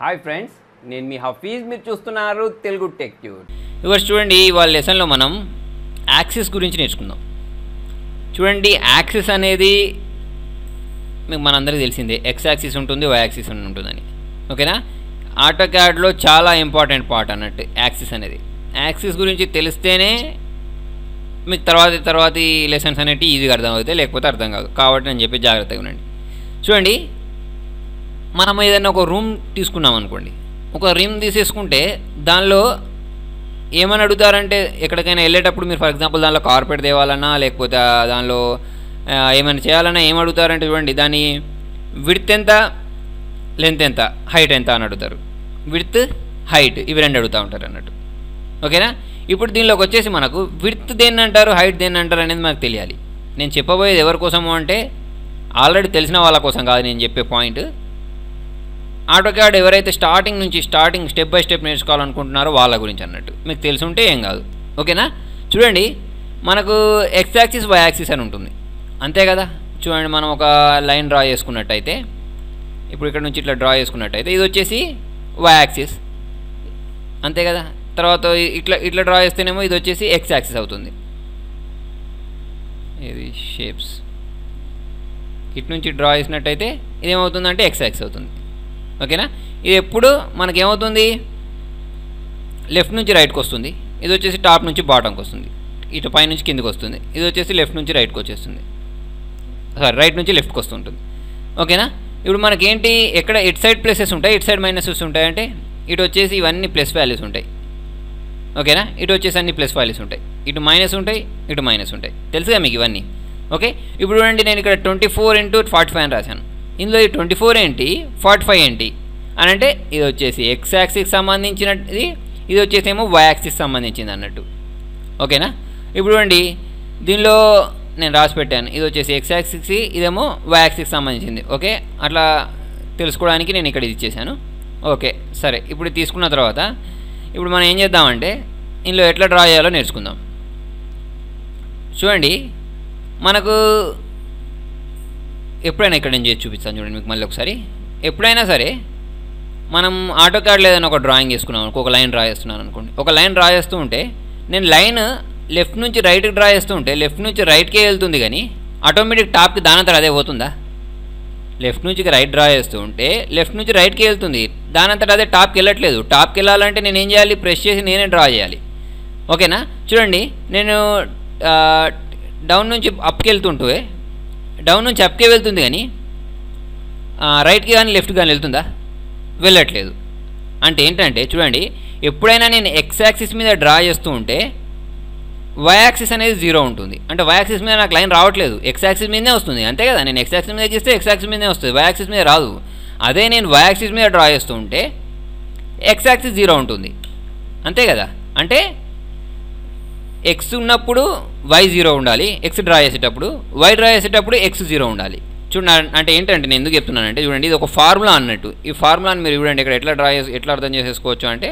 hi friends నేను మీ హఫీజ్ మీరు చూస్తున్నారు తెలుగు టెక్ ట్యూడ్ ఇవాళ చూడండి ఇవాళ లెసన్లో మనం యాక్సిస్ గురించి నేర్చుకుందాం చూడండి యాక్సిస్ అనేది మీకు మనందరికీ తెలిసిందే ఎక్స్ యాక్సిస్ ఉంటుంది వై యాక్సిస్ అని ఉంటుందని ఓకేనా ఆటో క్యాడ్లో చాలా ఇంపార్టెంట్ పార్ట్ అన్నట్టు యాక్సిస్ అనేది యాక్సిస్ గురించి తెలిస్తేనే మీకు తర్వాత తర్వాత ఈ లెసన్స్ అనేవి ఈజీగా అర్థం అవుతాయి లేకపోతే అర్థం కాదు కాబట్టి నేను చెప్పి జాగ్రత్తగా ఉండండి చూడండి మనం ఏదైనా ఒక రూమ్ తీసుకున్నాం అనుకోండి ఒక రూమ్ తీసేసుకుంటే దానిలో ఏమని అడుగుతారంటే ఎక్కడికైనా వెళ్ళేటప్పుడు మీరు ఫర్ ఎగ్జాంపుల్ దానిలో కార్పెట్ తేవాలన్నా లేకపోతే ఆ దానిలో ఆ, ఏమైనా చేయాలన్నా ఏం అడుగుతారంటే చూడండి దాని విడ్త్ ఎంత లెంత్ ఎంత హైట్ ఎంత అని అడుగుతారు విడ్త్ హైట్ ఇవి రెండు అడుగుతూ ఉంటారు అన్నట్టు ఓకేనా ఇప్పుడు దీనిలోకి వచ్చేసి మనకు విడ్త్ దేన్ని అంటారు హైట్ దేన్ని అంటారు అనేది మనకు తెలియాలి నేను చెప్పబోయేది ఎవరి కోసము అంటే ఆల్రెడీ తెలిసిన వాళ్ళ కోసం కాదు నేను చెప్పే పాయింట్ ఆటోక్యాడ్ ఎవరైతే స్టార్టింగ్ నుంచి స్టార్టింగ్ స్టెప్ బై స్టెప్ నేర్చుకోవాలనుకుంటున్నారో వాళ్ళ గురించి అన్నట్టు మీకు తెలిసి ఉంటే ఏం కాదు ఓకేనా చూడండి మనకు ఎక్స్ యాక్సిస్ వై యాక్సిస్ అని ఉంటుంది అంతే కదా చూడండి మనం ఒక లైన్ డ్రా చేసుకున్నట్టయితే ఇప్పుడు ఇక్కడ నుంచి ఇట్లా డ్రా చేసుకున్నట్టయితే ఇది వచ్చేసి వై యాక్సిస్ అంతే కదా తర్వాత ఇట్లా ఇట్లా డ్రా చేస్తేనేమో ఇది వచ్చేసి ఎక్స్ యాక్సిస్ అవుతుంది ఇది షేప్స్ ఇటు నుంచి డ్రా చేసినట్టయితే ఇదేమవుతుందంటే ఎక్స్ యాక్సిస్ అవుతుంది ఓకేనా ఇది ఎప్పుడు మనకేమవుతుంది లెఫ్ట్ నుంచి రైట్కి వస్తుంది ఇది వచ్చేసి టాప్ నుంచి బాటంకి వస్తుంది ఇటు పై నుంచి కిందకి వస్తుంది ఇది వచ్చేసి లెఫ్ట్ నుంచి రైట్కి వచ్చేస్తుంది సారీ రైట్ నుంచి లెఫ్ట్కి వస్తుంటుంది ఓకేనా ఇప్పుడు మనకేంటి ఎక్కడ ఇటు సైడ్ ప్లసెస్ ఉంటాయి ఇటు సైడ్ మైనసెస్ ఉంటాయి అంటే ఇటు వచ్చేసి ఇవన్నీ ప్లస్ వాల్యూస్ ఉంటాయి ఓకేనా ఇటు వచ్చేసి అన్ని ప్లస్ వాల్యూస్ ఉంటాయి ఇటు మైనస్ ఉంటాయి ఇటు మైనస్ ఉంటాయి తెలుసుగా మీకు ఇవన్నీ ఓకే ఇప్పుడు చూడండి నేను ఇక్కడ twenty four into forty five అని రాశాను ఇందులో ఈ ట్వంటీ ఫోర్ ఏంటి ఫార్టీ ఫైవ్ ఏంటి అని అంటే ఇది వచ్చేసి ఎక్స్ యాక్సిస్కి సంబంధించినది ఇది వచ్చేసి ఏమో వై యాక్సిస్ సంబంధించింది అన్నట్టు ఓకేనా ఇప్పుడు చూడండి దీనిలో నేను రాసి పెట్టాను ఇది వచ్చేసి ఎక్స్ యాక్సిస్ ఇదేమో వై యాక్సిస్కి సంబంధించింది ఓకే అట్లా తెలుసుకోవడానికి నేను ఇక్కడ ఇది ఇచ్చేసాను ఓకే సరే ఇప్పుడు ఇది తీసుకున్న తర్వాత ఇప్పుడు మనం ఏం చేద్దామంటే ఇందులో ఎట్లా డ్రా చేయాలో నేర్చుకుందాం చూడండి మనకు ఎప్పుడైనా ఇక్కడ నేను చేసి చూపిస్తాను చూడండి మీకు మళ్ళీ ఒకసారి ఎప్పుడైనా సరే మనం ఆటో కార్డ్లో ఏదైనా ఒక డ్రాయింగ్ చేసుకున్నాం అనుకో, ఒక లైన్ డ్రా చేస్తున్నాను అనుకోండి ఒక లైన్ డ్రా చేస్తూ ఉంటే నేను లైన్ లెఫ్ట్ నుంచి రైట్కి డ్రా చేస్తూ ఉంటే లెఫ్ట్ నుంచి రైట్కే వెళ్తుంది కానీ ఆటోమేటిక్ టాప్కి దానంతరం అదే పోతుందా లెఫ్ట్ నుంచి రైట్ డ్రా చేస్తూ ఉంటే లెఫ్ట్ నుంచి రైట్కి వెళ్తుంది దానంతట అదే టాప్కి వెళ్ళట్లేదు టాప్కి వెళ్ళాలంటే నేను ఏం చేయాలి ప్రెస్ చేసి నేనే డ్రా చేయాలి ఓకేనా చూడండి నేను ఆ, డౌన్ నుంచి అప్కి వెళ్తుంటే డౌన్ నుంచి అప్కే వెళ్తుంది కానీ ఆ, రైట్కి కానీ లెఫ్ట్ కానీ వెళ్తుందా వెళ్ళట్లేదు అంటే ఏంటంటే చూడండి ఎప్పుడైనా నేను ఎక్స్ యాక్సిస్ మీద డ్రా చేస్తూ ఉంటే వై యాక్సిస్ అనేది జీరో ఉంటుంది అంటే వై యాక్సిస్ మీద నాకు లైన్ రావట్లేదు ఎక్స్ యాక్సిస్ మీదనే వస్తుంది అంతే కదా నేను ఎక్స్ యాక్సిస్ మీద గీస్తే ఎక్స్ యాక్సిస్ మీదనే వస్తుంది వై యాక్సిస్ మీద రాదు అదే నేను వై యాక్సిస్ మీద డ్రా చేస్తూ ఉంటే ఎక్స్ యాక్సిస్ జీరో ఉంటుంది అంతే కదా అంటే ఎక్స్ ఉన్నప్పుడు వై జీరో ఉండాలి ఎక్స్ డ్రా చేసేటప్పుడు వై డ్రా చేసేటప్పుడు ఎక్స్ జీరో ఉండాలి చూడండి అంటే ఏంటంటే నేను ఎందుకు చెప్తున్నానంటే చూడండి ఇది ఒక ఫార్ములా అన్నట్టు ఈ ఫార్ములాని మీరు చూడండి ఇక్కడ ఎట్లా డ్రా చేసి ఎట్లా అర్థం చేసేసుకోవచ్చు అంటే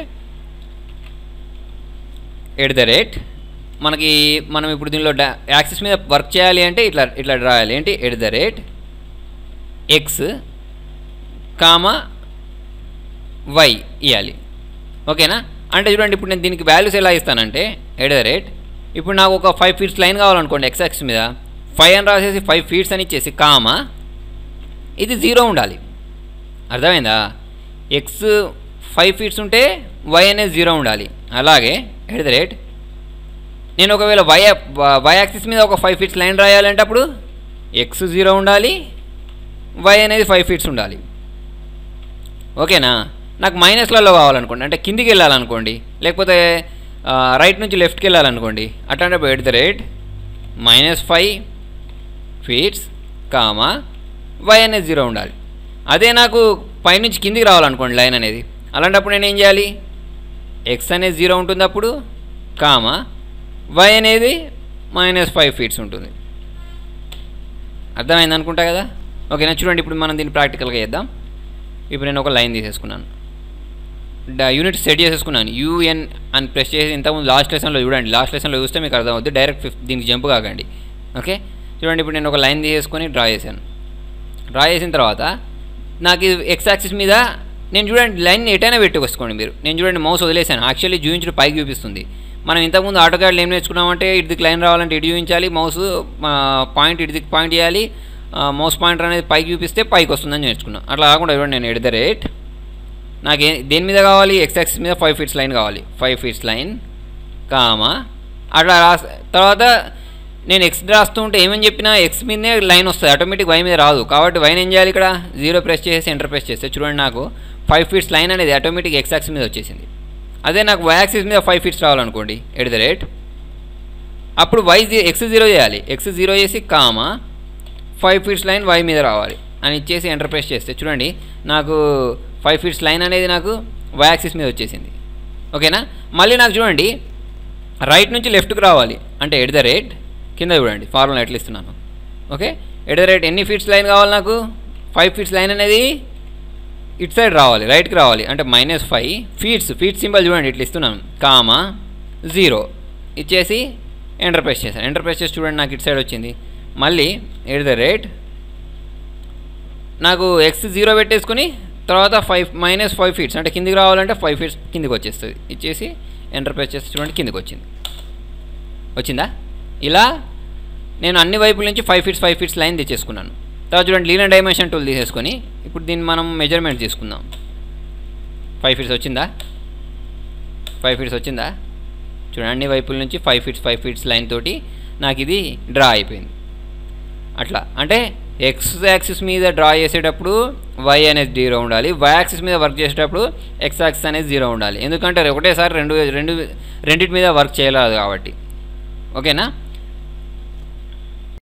ఎట్ ద రేట్ మనకి మనం ఇప్పుడు దీనిలో డా యాక్సిస్ మీద వర్క్ చేయాలి అంటే ఇట్లా ఇట్లా డ్రా చేయాలి ఏంటి at the rate X comma Y ఇవ్వాలి ఓకేనా అంటే చూడండి ఇప్పుడు నేను దీనికి వాల్యూస్ ఎలా ఇస్తానంటే ఎట్ ద రేట్ ఇప్పుడు నాకు ఒక ఫైవ్ ఫీట్స్ లైన్ కావాలనుకోండి ఎక్స్ యాక్సిస్ మీద ఫైవ్ అని రాసేసి ఫైవ్ ఫీట్స్ అని ఇచ్చేసి కామా ఇది జీరో ఉండాలి అర్థమైందా ఎక్స్ ఫైవ్ ఫీట్స్ ఉంటే వై అనేది జీరో ఉండాలి అలాగే ఎట్ ద రేట్ నేను ఒకవేళ వై వై యాక్సిస్ మీద ఒక ఫైవ్ ఫీట్స్ లైన్ రాయాలంటే అప్పుడు ఎక్స్ జీరో ఉండాలి వై అనేది ఫైవ్ ఫీట్స్ ఉండాలి ఓకేనా నాకు మైనస్లలో కావాలనుకోండి అంటే కిందికి వెళ్ళాలనుకోండి లేకపోతే ఆ, రైట్ నుంచి లెఫ్ట్కి వెళ్ళాలనుకోండి అట్లాంటప్పుడు at the rate minus five feets comma Y అనేది జీరో ఉండాలి అదే నాకు పైనుంచి కిందికి రావాలనుకోండి లైన్ అనేది అలాంటప్పుడు నేను ఏం చేయాలి ఎక్స్ అనేది జీరో ఉంటుంది అప్పుడు కామా వై అనేది మైనస్ ఫైవ్ ఫీట్స్ ఉంటుంది అర్థమైంది అనుకుంటా కదా ఓకేనా చూడండి ఇప్పుడు మనం దీన్ని ప్రాక్టికల్గా చేద్దాం ఇప్పుడు నేను ఒక లైన్ తీసేసుకున్నాను డ- యూనిట్ సెట్ చేసేసుకున్నాను యూఎన్ అని ప్రెస్ చేసి ఇంతకుముందు లాస్ట్ లెసన్లో చూడండి లాస్ట్ లెసన్లో చూస్తే మీకు అర్థమవుద్ది డైరెక్ట్ ఫిఫ్త్ దీనికి జంప్ కాకండి ఓకే చూడండి ఇప్పుడు నేను ఒక లైన్ తీసేసుకొని డ్రా చేశాను డ్రా చేసిన తర్వాత నాకు ఇది ఎక్స్ యాక్సిస్ మీద నేను చూడండి లైన్ ఎటైనా పెట్టుకోసుకోండి మీరు నేను చూడండి మౌస్ వదిలేసాను యాక్చువల్లీ చూపించడం పైకి చూపిస్తుంది మనం ఇంతకుముందు ఆటోకాడ్లు ఏం నేర్చుకున్నామంటే ఇటుదికి లైన్ రావాలంటే ఇటు చూపించాలి మౌస్ పాయింట్ ఇటుదికి పాయింట్ చేయాలి మౌస్ పాయింటర్ అనేది పైకి చూపిస్తే పైకి వస్తుందని నేర్చుకున్నాను అట్లా కాకుండా చూడండి నేను ఎట్ ద రేట్ నాకు ఏ దేని మీద కావాలి ఎక్స్ యాక్సిస్ మీద ఫైవ్ ఫీట్స్ లైన్ కావాలి ఫైవ్ ఫీట్స్ లైన్ కామా అట్లా రాస్ తర్వాత నేను ఎక్స్ రాస్తూ ఉంటే ఏమని చెప్పినా ఎక్స్ మీదనే లైన్ వస్తుంది ఆటోమేటిక్ వై మీద రాదు కాబట్టి వైన్ ఏం చేయాలి ఇక్కడ జీరో ప్రెస్ చేసి ఎంటర్ ప్రెస్ చేస్తే చూడండి నాకు ఫైవ్ ఫీట్స్ లైన్ అనేది ఆటోమేటిక్ ఎక్స్ యాక్సిస్ మీద వచ్చేసింది అదే నాకు వై యాక్సిస్ మీద ఫైవ్ ఫీట్స్ రావాలనుకోండి ఎట్ ద రేట్ అప్పుడు వై ఎక్స్ జీరో చేయాలి ఎక్స్ జీరో చేసి comma five feets line Y మీద రావాలి అని ఇచ్చేసి ఎంటర్ ప్రెస్ చేస్తే చూడండి నాకు ఫైవ్ ఫీట్స్ లైన్ అనేది నాకు వై యాక్సిస్ మీద వచ్చేసింది ఓకేనా మళ్ళీ నాకు చూడండి రైట్ నుంచి లెఫ్ట్కి రావాలి అంటే ఎట్ ద రేట్ కింద చూడండి ఫార్ములా ఎట్లా ఇస్తున్నాను ఓకే ఎట్ ద రేట్ ఎన్ని ఫీట్స్ లైన్ కావాలి నాకు ఫైవ్ ఫీట్స్ లైన్ అనేది ఇటు సైడ్ రావాలి రైట్కి రావాలి అంటే minus five feets feet symbol చూడండి ఇట్లా ఇస్తున్నాను కామా జీరో ఇచ్చేసి ఎంటర్ ప్రెస్ చేశాను ఎంటర్ ప్రెస్ చేసి చూడండి నాకు ఇటు సైడ్ వచ్చింది మళ్ళీ ఎట్ ద రేట్ నాకు ఎక్స్ జీరో పెట్టేసుకుని తర్వాత ఫైవ్ మైనస్ ఫైవ్ ఫీట్స్ అంటే కిందికి రావాలంటే ఫైవ్ ఫీట్స్ కిందికి వచ్చేస్తుంది ఇచ్చేసి ఎంటర్ ప్రెస్ చేస్తే చూడండి కిందికి వచ్చింది వచ్చిందా ఇలా నేను అన్ని వైపుల నుంచి five feets five feets line తెచ్చేసుకున్నాను తర్వాత చూడండి లీనర్ డైమెన్షన్ టూల్ తీసేసుకొని ఇప్పుడు దీన్ని మనం మెజర్మెంట్ తీసుకుందాం ఫైవ్ ఫీట్స్ వచ్చిందా ఫైవ్ ఫీట్స్ వచ్చిందా చూడండి అన్ని వైపుల నుంచి five feets five feets line తోటి నాకు ఇది డ్రా అయిపోయింది అట్లా అంటే ఎక్స్ యాక్సిస్ మీద డ్రా చేసేటప్పుడు వై అనేది జీరో ఉండాలి వై యాక్సిస్ మీద వర్క్ చేసేటప్పుడు ఎక్స్ యాక్సిస్ అనేది జీరో ఉండాలి ఎందుకంటే ఒకటేసారి రెండు రెండు రెండింటి మీద వర్క్ చేయలేదు కాబట్టి ఓకేనా